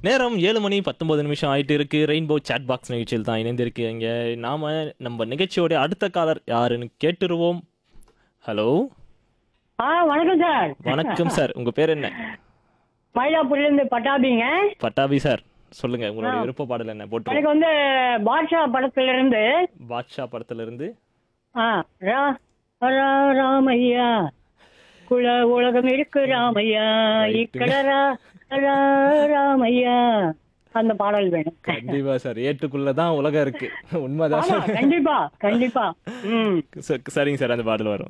நேரம் ஏழு மணி பத்தொன்பது நிமிஷம் ஆயிட்டு இருக்கு ரெயின்போ சாட் பாக்ஸ் நிகழ்ச்சியில் தான் இணைந்திருக்கீங்க நாம நம்ம நிகழ்ச்சியோட அடுத்த காலர் யாருன்னு கேட்டுருவோம் ஹலோ ஆ வணக்கம் சார் வணக்கம் சார் உங்க பேர் என்ன மயிலாப்பூர்ல இருந்து பட்டாபிங்க பட்டாபி சார் சொல்லுங்க உங்களுடைய விருப்ப பாடல் என்ன போட்டு எனக்கு வந்து பாட்ஷா படத்துல இருந்து பாட்ஷா படத்துல இருந்து ஆ ரா ரா ராமையா குல உலகம் இருக்கு ராமையா Right. இக்கடரா ரா ராமையா அந்த பாடல் வேணும் கண்டிப்பா சார் ஏட்டுக்குள்ளதான் உலகம் இருக்கு உண்மைதான் ஆமா சார் கண்டிப்பா கண்டிப்பா ம் ச- சரிங்க சார் அந்த பாடல் வரும்